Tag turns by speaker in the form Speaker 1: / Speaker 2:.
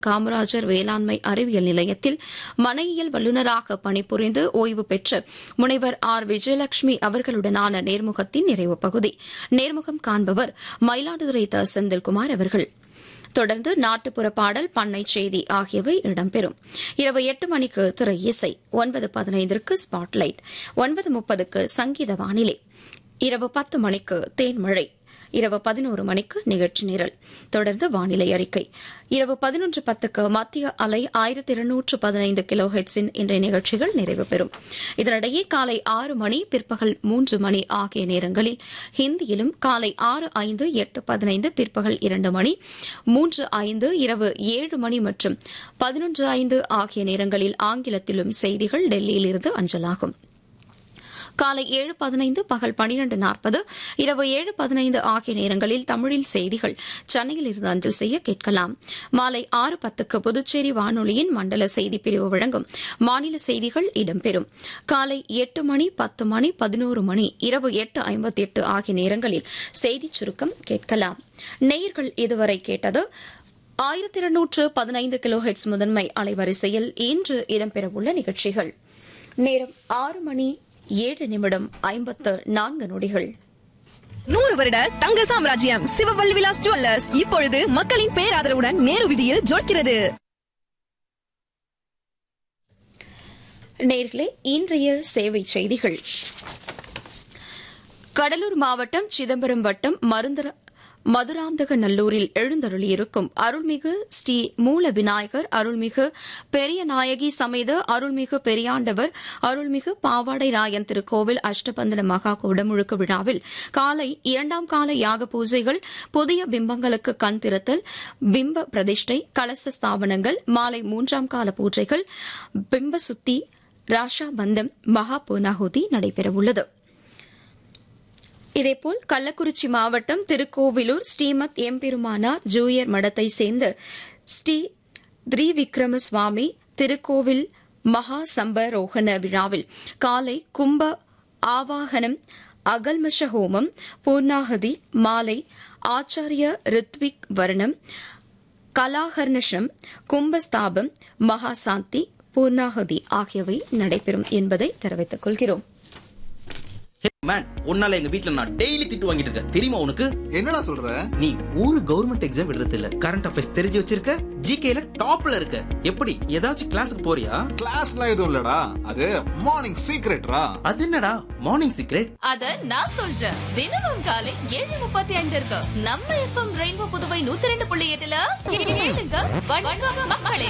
Speaker 1: காமராஜர் வேளாண்மை அறிவியல் நிலையத்தில் மனையியல் வல்லுநராக பணிபுரிந்து ஓய்வு பெற்ற முனைவர் ஆர் விஜயலட்சுமி அவர்களுடனான நேர்முகத்தின் நிறைவு பகுதி நேர்முகம் காண்பவர் மயிலாடுதுறை த செந்தில்குமார் அவர்கள் தொடர்ந்து நாட்டுப்புற பாடல் பண்ணை செய்தி ஆகியவை இடம்பெறும் இரவு எட்டு மணிக்கு திரை இசை ஒன்பது பதினைந்திற்கு ஸ்பாட்லைட் ஒன்பது முப்பதுக்கு சங்கீத வானிலை இரவு பத்து மணிக்கு தேன்மழை இரவு பதினோரு மணிக்கு நிகழ்ச்சி நிரல் தொடர்ந்து வானிலை அறிக்கை இரவு பதினொன்று பத்துக்கு மத்திய அலை ஆயிரத்தி இருநூற்று பதினைந்து கிலோ ஹெட்ஸின் இன்றைய நிகழ்ச்சிகள் நிறைவு பெறும் இதனிடையே காலை ஆறு மணி பிற்பகல் மூன்று மணி ஆகிய நேரங்களில் ஹிந்தியிலும் காலை ஆறு ஐந்து எட்டு பதினைந்து பிற்பகல் இரண்டு மணி மூன்று ஐந்து இரவு ஏழு மணி மற்றும் பதினொன்று ஐந்து ஆகிய நேரங்களில் ஆங்கிலத்திலும் செய்திகள் டெல்லியிலிருந்து அஞ்சலாகும் காலை ஏழு பதினைந்து பகல் பனிரண்டு நாற்பது இரவு ஏழு பதினைந்து ஆகிய நேரங்களில் தமிழில் செய்திகள் சென்னையில் இருந்து அஞ்சல் செய்ய கேட்கலாம் மாலை ஆறு பத்துக்கு புதுச்சேரி வானொலியின் மண்டல செய்திப் பிரிவு வழங்கும் மாநில செய்திகள் இடம்பெறும் காலை எட்டு மணி பத்து மணி பதினோரு மணி இரவு எட்டு ஐம்பத்தி எட்டு ஆகிய நேரங்களில் செய்திச் சுருக்கம் கேட்கலாம் நேயர்கள் இதுவரை கேட்டது ஆயிரத்தி இருநூற்று பதினைந்து கிலோ ஹெட்ஸ் முதன்மை அலைவரிசையில் இன்று இடம்பெறவுள்ள நிகழ்ச்சிகள் நேரம் ஆறு மணி ஏழு நிமிடம் ஐம்பத்து நான்கு நொடிகள்
Speaker 2: நூறு வருட தங்க சாம்ராஜ்யம் சிவவள்ளி விலாஸ் ஜுவல்லர்ஸ் இப்பொழுது மக்களின் பேராதரவுடன் நேரு விதியில் ஜொலிக்கிறது
Speaker 1: நேர்களே இன்றைய சேவை செய்திகள் கடலூர் மாவட்டம் சிதம்பரம் வட்டம் மருந்தர மதுராந்தக நல்லூரில் எழுந்தருளியிருக்கும் அருள்மிகு ஸ்ரீ மூல விநாயகர் அருள்மிகு பெரிய நாயகி சமேத அருள்மிகு பெரியாண்டவர் அருள்மிகு பாவாடை ராயன் திருக்கோவில் அஷ்டபந்தன மகா குடமுழுக்கு விழாவில் காலை இரண்டாம் கால யாக பூஜைகள் புதிய பிம்பங்களுக்கு கண் திறத்தல் பிம்ப பிரதிஷ்டை கலச ஸ்தாபனங்கள் மாலை மூன்றாம் கால பூஜைகள் பிம்ப சுத்தி ராஷா பந்தம் மகா பூர்ணாகுதி நடைபெறவுள்ளது இதேபோல் கள்ளக்குறிச்சி மாவட்டம் திருக்கோவிலூர் ஸ்ரீமத் எம்பெருமானார் ஜூயர் மடத்தை சேர்ந்த ஸ்ரீ திரிவிக்ரம சுவாமி திருக்கோவில் மகா சம்பரோகண விழாவில் காலை கும்ப ஆவாகனம் அகல்மஷ ஹோமம் பூர்ணாகதி மாலை ஆச்சாரிய ரித்விக் வர்ணம் கலாகர்ணஷம் கும்பஸ்தாபம் மகாசாந்தி பூர்ணாகதி ஆகியவை நடைபெறும் என்பதை தெரிவித்துக் கொள்கிறோம்
Speaker 3: மேன் உன்னால எங்க வீட்ல நான் டெய்லி திட்டு வாங்கிட்டு இருக்கேன் தெரியுமா உனக்கு
Speaker 4: என்னடா சொல்ற
Speaker 3: நீ ஒரு கவர்மெண்ட் எக்ஸாம் எழுதுறது இல்ல கரண்ட் அஃபேர்ஸ் தெரிஞ்சு வச்சிருக்க ஜிகேல டாப்ல இருக்க எப்படி ஏதாச்சும் கிளாஸுக்கு போறியா
Speaker 4: கிளாஸ்லாம் எதுவும் இல்லடா அது மார்னிங் சீக்ரெட்ரா
Speaker 3: அது என்னடா மார்னிங் சீக்ரெட்
Speaker 5: அத நான் சொல்றேன் தினமும் காலை ஏழு முப்பத்தி ஐந்து இருக்கு நம்ம எஃப்எம் ரெயின்போ புதுவை நூத்தி ரெண்டு புள்ளி எட்டுல கேளுங்க வணக்கம் மக்களே